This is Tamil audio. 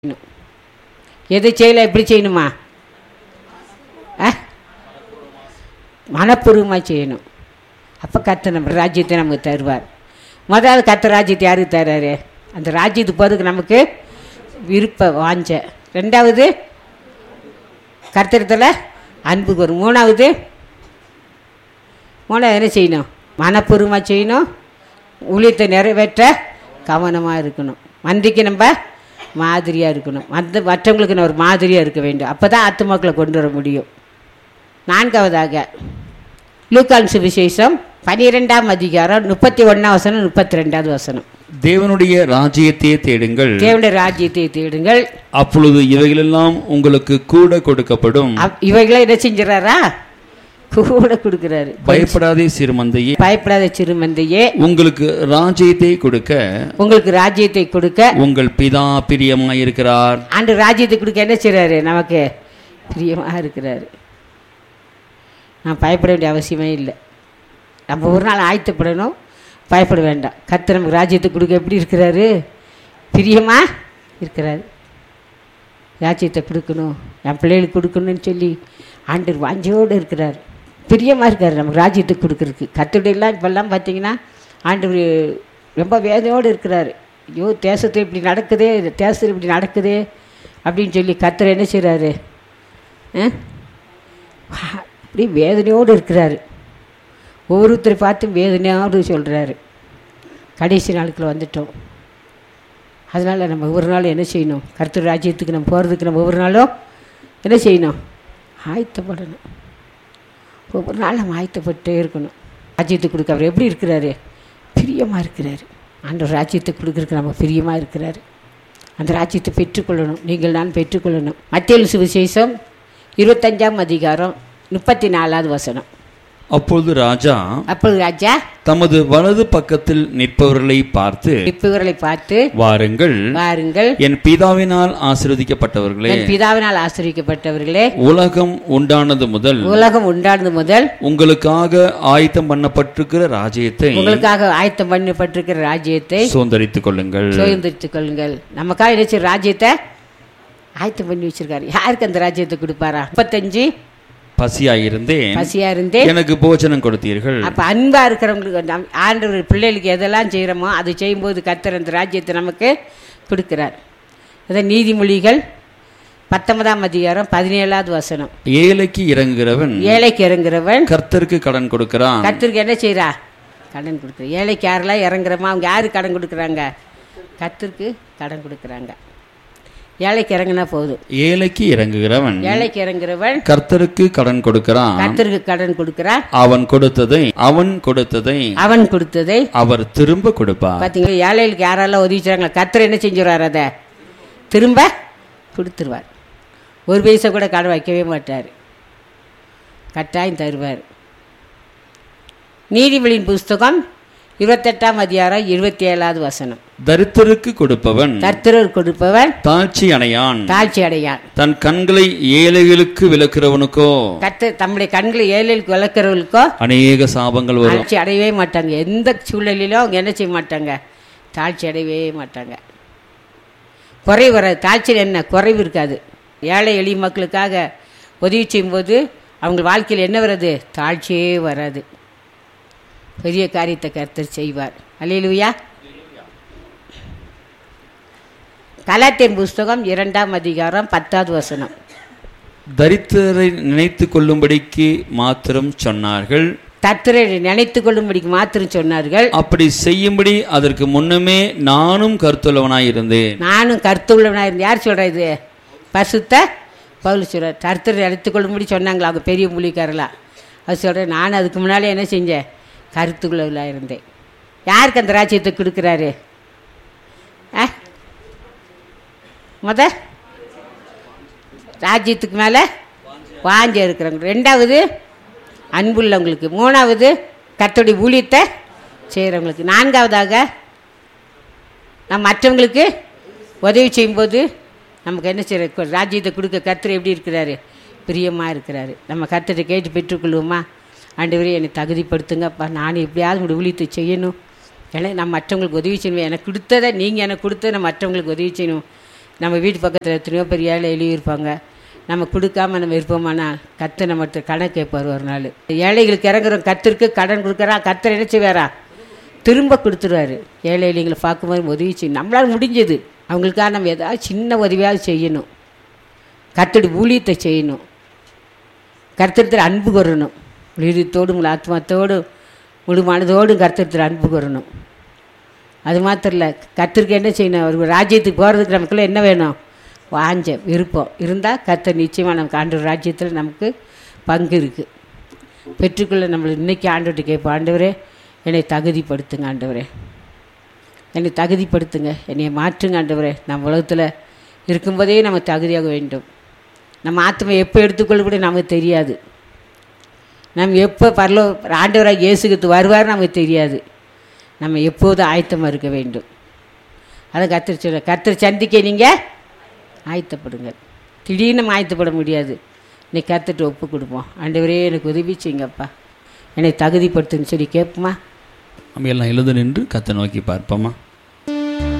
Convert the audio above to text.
செய்யணும் எது செய்யல எப்படி செய்யணுமா ஆ மனப்பூர்வமாக செய்யணும் அப்போ கத்த நம்ம ராஜ்யத்தை நமக்கு தருவார் முதல்ல கத்த ராஜ்யத்தை யாருக்கு தர்றாரு அந்த ராஜ்யத்துக்கு போகிறதுக்கு நமக்கு விருப்ப வாஞ்ச ரெண்டாவது கர்த்தரத்தில் அன்புக்கு வரும் மூணாவது மூணாவது என்ன செய்யணும் மனப்பூர்வமாக செய்யணும் ஊழியத்தை நிறைவேற்ற கவனமாக இருக்கணும் மந்திக்கு நம்ம மாதிரியாக இருக்கணும் மற்ற மற்றவங்களுக்கு நான் ஒரு மாதிரியாக இருக்க வேண்டும் அப்போ தான் ஆத்துமாக்களை கொண்டு வர முடியும் நான்காவதாக லூக்கான் சுவிசேஷம் பனிரெண்டாம் அதிகாரம் முப்பத்தி ஒன்றாம் வசனம் முப்பத்தி ரெண்டாவது வசனம் தேவனுடைய ராஜ்யத்தையே தேடுங்கள் தேவனுடைய ராஜ்யத்தை தேடுங்கள் அப்பொழுது இவைகளெல்லாம் உங்களுக்கு கூட கொடுக்கப்படும் அப்- இவைகளை என்ன செஞ்சுறாரா கூட கொடுக்குறாரு பயப்படாதே சிறுமந்தையே பயப்படாத சிறுமந்தையே உங்களுக்கு ராஜ்யத்தை கொடுக்க உங்களுக்கு ராஜ்யத்தை கொடுக்க உங்கள் பிதா பிரியமாயிருக்கிறார் ஆண்டு ராஜ்யத்தை கொடுக்க என்ன செய்றாரு நமக்கு பிரியமாக இருக்கிறாரு நான் பயப்பட வேண்டிய அவசியமே இல்லை நம்ம ஒரு நாள் ஆயத்தப்படணும் பயப்பட வேண்டாம் கர்த்தர் நமக்கு ராஜ்யத்தை கொடுக்க எப்படி இருக்கிறாரு பிரியமாக இருக்கிறாரு ராஜ்யத்தை கொடுக்கணும் என் பிள்ளைகளுக்கு கொடுக்கணும்னு சொல்லி ஆண்டவர் வாஞ்சையோடு இருக்கிறார் பிரியமாக இருக்கார் நமக்கு ராஜ்யத்தை கொடுக்குறதுக்கு கத்துடையெல்லாம் இப்போல்லாம் பார்த்தீங்கன்னா ஆண்டவர் ரொம்ப வேதனையோடு இருக்கிறாரு ஐயோ தேசத்தில் இப்படி நடக்குதே தேசத்தில் இப்படி நடக்குதே அப்படின்னு சொல்லி கத்தர் என்ன செய்கிறாரு அப்படி வேதனையோடு இருக்கிறாரு ஒவ்வொருத்தரை பார்த்து வேதனையோடு சொல்கிறாரு கடைசி நாளுக்குள்ள வந்துட்டோம் அதனால் நம்ம ஒவ்வொரு நாளும் என்ன செய்யணும் கர்த்தர் ராஜ்யத்துக்கு நம்ம போகிறதுக்கு நம்ம ஒவ்வொரு நாளும் என்ன செய்யணும் ஆயத்தப்படணும் ஒவ்வொரு நாளும் நம்ம ஆயத்தப்பட்டே இருக்கணும் ராஜ்யத்துக்கு கொடுக்க அவர் எப்படி இருக்கிறாரு பிரியமாக இருக்கிறாரு ஆண்டவர் ராஜ்யத்தை கொடுக்குறதுக்கு நம்ம பிரியமாக இருக்கிறாரு அந்த ராஜ்யத்தை பெற்றுக்கொள்ளணும் நீங்கள் நான் பெற்றுக்கொள்ளணும் மத்திய சுவிசேஷம் இருபத்தஞ்சாம் அதிகாரம் முப்பத்தி நாலாவது வசனம் அப்பொழுது ராஜா அப்பொழுது ராஜா தமது வலது பக்கத்தில் நிற்பவர்களை பார்த்து இப்பவர்களை பார்த்து வாருங்கள் வாருங்கள் என் பிதாவினால் ஆசீர்வதிக்கப்பட்டவர்களே என் பிதாவினால் ஆசிரியப்பட்டவர்களே உலகம் உண்டானது முதல் உலகம் உண்டானது முதல் உங்களுக்காக ஆயத்தம் பண்ணப்பட்டிருக்கிற ராஜ்யத்தை உங்களுக்காக ஆயத்தம் பண்ணப்பட்டிருக்கிற ராஜ்யத்தை சுதந்திரித்துக் கொள்ளுங்கள் சுதந்திரித்துக் கொள்ளுங்கள் நமக்காக நினைச்ச ராஜ்யத்தை ஆயத்தம் பண்ணி வச்சிருக்காரு யாருக்கு அந்த ராஜ்யத்தை கொடுப்பாரா முப்பத்தஞ்சு பசியாயிருந்தேன் பசியா இருந்தே எனக்கு போஜனம் கொடுத்தீர்கள் அப்போ அன்பாக இருக்கிறவங்களுக்கு நம் ஆண்டவர் பிள்ளைகளுக்கு எதெல்லாம் செய்கிறோமோ அது செய்யும்போது கர்த்தர் அந்த ராஜ்யத்தை நமக்கு கொடுக்கிறார் அதான் நீதிமொழிகள் பத்தொன்பதாம் அதிகாரம் பதினேழாவது வசனம் ஏழைக்கு இறங்குகிறவன் ஏழைக்கு இறங்குறவன் கர்த்தருக்கு கடன் கொடுக்கிறான் கர்த்தருக்கு என்ன செய்கிறா கடன் கொடுக்குற ஏழைக்கு யாரெல்லாம் இறங்குறோமோ அவங்க யாரு கடன் கொடுக்குறாங்க கர்த்தருக்கு கடன் கொடுக்குறாங்க ஏழைக்கு இறங்குனா போதும் ஏழைக்கு இறங்குகிறவன் ஏழைக்கு இறங்குறவன் கர்த்தருக்கு கடன் கொடுக்கிறான் கர்த்தருக்கு கடன் கொடுக்குறான் அவன் கொடுத்ததை அவன் கொடுத்ததை அவன் கொடுத்ததை அவர் திரும்ப கொடுப்பார் பார்த்தீங்களா ஏழைகளுக்கு யாரெல்லாம் உதவிச்சாங்களா கர்த்தர் என்ன செஞ்சுருவார் அதை திரும்ப கொடுத்துருவார் ஒரு பைசா கூட கடன் வைக்கவே மாட்டார் கட்டாயம் தருவார் நீதிபதியின் புஸ்தகம் இருபத்தெட்டாம் அதிகாரம் இருபத்தி ஏழாவது வசனம் தரித்திற்கு கொடுப்பவன் கர்த்தர் கொடுப்பவன் தாழ்ச்சி அடையான் தாழ்ச்சி அடையான் தன் கண்களை ஏழைகளுக்கு விளக்குறவனுக்கோ கர்த்தர் தம்முடைய கண்களை ஏழைகளுக்கு வளர்க்குறவர்களுக்கோ அநேக சாபங்கள் வரும் தாழ்ச்சி அடையவே மாட்டாங்க எந்த சூழ்நிலையிலும் அவங்க என்ன செய்ய மாட்டாங்க தாழ்ச்சி அடையவே மாட்டாங்க குறைவு வராது தாழ்ச்சியில் என்ன குறைவு இருக்காது ஏழை எளிய மக்களுக்காக உதவி செய்யும்போது அவங்க வாழ்க்கையில் என்ன வராது தாழ்ச்சியே வராது பெரிய காரியத்தை கர்த்தர் செய்வார் அல்லேலூயா கலாத்தியன் புஸ்தகம் இரண்டாம் அதிகாரம் பத்தாவது வசனம் தரித்திரரை நினைத்து கொள்ளும்படிக்கு மாத்திரம் சொன்னார்கள் தத்துரை நினைத்து கொள்ளும்படிக்கு மாத்திரம் சொன்னார்கள் அப்படி செய்யும்படி அதற்கு முன்னமே நானும் கருத்துள்ளவனாய் இருந்தேன் நானும் கருத்துள்ளவனாக இருந்தேன் யார் சொல்கிறா இது பசுத்த பவுல் சொல்கிறார் கருத்தர் எடுத்துக்கொள்ளும்படி சொன்னாங்களா அவங்க பெரிய மொழிக்காரலாம் அது சொல்கிறேன் நான் அதுக்கு முன்னாலே என்ன செஞ்சேன் கருத்துள்ளவளாக இருந்தேன் யாருக்கு அந்த ராஜ்யத்தை கொடுக்குறாரு ஆ முத ராஜ்யத்துக்கு மேலே வாஞ்ச இருக்கிறவங்க ரெண்டாவது அன்புள்ளவங்களுக்கு மூணாவது கர்த்தருடைய ஊழியத்தை செய்கிறவங்களுக்கு நான்காவதாக நம்ம மற்றவங்களுக்கு உதவி செய்யும்போது நமக்கு என்ன செய்கிற ராஜ்யத்தை கொடுக்க கர்த்தர் எப்படி இருக்கிறாரு பிரியமாக இருக்கிறாரு நம்ம கர்த்தரை கேட்டு பெற்றுக்கொள்வோமா ஆண்டவரே என்னை தகுதிப்படுத்துங்கப்பா நான் எப்படியாவது உங்களுடைய ஊழியத்தை செய்யணும் ஏன்னா நான் மற்றவங்களுக்கு உதவி செய்யணும் எனக்கு கொடுத்ததை நீங்கள் எனக்கு கொடுத்ததை நான் மற்றவங்களுக்கு உதவி செய்யணும் நம்ம வீட்டு பக்கத்தில் எத்தனையோ பெரிய ஏழை எழுதி இருப்பாங்க நம்ம கொடுக்காம நம்ம இருப்போமானா கத்து நம்மகிட்ட கணக்கு கேட்பார் ஒரு நாள் ஏழைகளுக்கு இறங்குறோம் கத்திற்கு கடன் கொடுக்குறா கத்தர் என்ன செய்வாரா திரும்ப கொடுத்துருவாரு ஏழை ஏழைகளை பார்க்கும்போது உதவி செய்யணும் நம்மளால் முடிஞ்சது அவங்களுக்காக நம்ம ஏதாவது சின்ன உதவியாவது செய்யணும் கத்தடி ஊழியத்தை செய்யணும் கர்த்தத்தில் அன்பு கூறணும் உயிரத்தோடும் உங்கள் ஆத்மாத்தோடு முழு மனதோடும் கர்த்தத்தில் அன்பு கூறணும் அது மாத்திரம் இல்லை கர்த்தருக்கு என்ன செய்யணும் ஒரு ராஜ்யத்துக்கு போகிறதுக்கு நமக்குள்ள என்ன வேணும் வாஞ்ச விருப்பம் இருந்தால் கர்த்தர் நிச்சயமாக நமக்கு ஆண்டு ராஜ்யத்தில் நமக்கு பங்கு இருக்குது பெற்றுக்கொள்ள நம்மளை இன்னைக்கு ஆண்டுகிட்ட கேட்போம் ஆண்டவரே என்னை தகுதிப்படுத்துங்க ஆண்டவரே என்னை தகுதிப்படுத்துங்க என்னை மாற்றுங்க ஆண்டவரே நம்ம உலகத்தில் இருக்கும்போதே நம்ம தகுதியாக வேண்டும் நம்ம ஆத்மா எப்போ எடுத்துக்கொள்ள கூட நமக்கு தெரியாது நம்ம எப்போ பரலோ ஆண்டவராக இயேசுக்கு வருவார் நமக்கு தெரியாது நம்ம எப்போதும் ஆயத்தமாக இருக்க வேண்டும் அதை கத்திரி சொல்ல கத்திரி சந்திக்க நீங்கள் ஆயத்தப்படுங்க திடீர்னு நம்ம ஆயத்தப்பட முடியாது இன்னைக்கு கற்றுட்டு ஒப்பு கொடுப்போம் ஆண்டவரே எனக்கு உதவி செய்யுங்கப்பா என்னை தகுதிப்படுத்துன்னு சொல்லி கேட்போமா நம்ம எல்லாம் எழுந்து நின்று கத்தை நோக்கி பார்ப்போமா